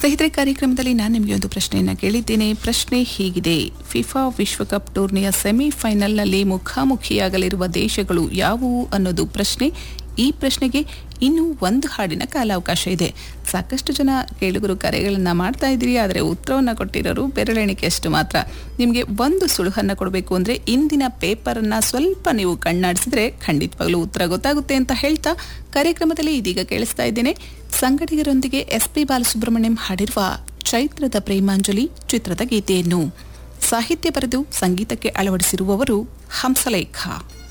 ಸ್ನೇಹಿತರೆ ಕಾರ್ಯಕ್ರಮದಲ್ಲಿ ನಾನು ನಿಮಗೆ ಒಂದು ಪ್ರಶ್ನೆಯನ್ನು ಕೇಳಿದ್ದೇನೆ ಪ್ರಶ್ನೆ ಹೀಗಿದೆ ಫಿಫಾ ವಿಶ್ವಕಪ್ ಟೂರ್ನಿಯ ಸೆಮಿಫೈನಲ್ನಲ್ಲಿ ಮುಖಾಮುಖಿಯಾಗಲಿರುವ ದೇಶಗಳು ಯಾವುವು ಅನ್ನೋದು ಪ್ರಶ್ನೆ ಈ ಪ್ರಶ್ನೆಗೆ ಇನ್ನೂ ಒಂದು ಹಾಡಿನ ಕಾಲಾವಕಾಶ ಇದೆ ಸಾಕಷ್ಟು ಜನ ಕೇಳುಗರು ಕರೆಗಳನ್ನು ಮಾಡ್ತಾ ಇದ್ದೀರಿ ಆದರೆ ಉತ್ತರವನ್ನು ಕೊಟ್ಟಿರೋರು ಬೆರಳೆಣಿಕೆಯಷ್ಟು ಮಾತ್ರ ನಿಮಗೆ ಒಂದು ಸುಳುಹನ್ನು ಕೊಡಬೇಕು ಅಂದರೆ ಇಂದಿನ ಪೇಪರನ್ನು ಸ್ವಲ್ಪ ನೀವು ಕಣ್ಣಾಡಿಸಿದ್ರೆ ಖಂಡಿತವಾಗ್ಲೂ ಉತ್ತರ ಗೊತ್ತಾಗುತ್ತೆ ಅಂತ ಹೇಳ್ತಾ ಕಾರ್ಯಕ್ರಮದಲ್ಲಿ ಇದೀಗ ಕೇಳಿಸ್ತಾ ಇದ್ದೇನೆ ಸಂಗಡಿಗರೊಂದಿಗೆ ಎಸ್ ಪಿ ಬಾಲಸುಬ್ರಹ್ಮಣ್ಯಂ ಹಾಡಿರುವ ಚೈತ್ರದ ಪ್ರೇಮಾಂಜಲಿ ಚಿತ್ರದ ಗೀತೆಯನ್ನು ಸಾಹಿತ್ಯ ಬರೆದು ಸಂಗೀತಕ್ಕೆ ಅಳವಡಿಸಿರುವವರು ಹಂಸಲೇಖ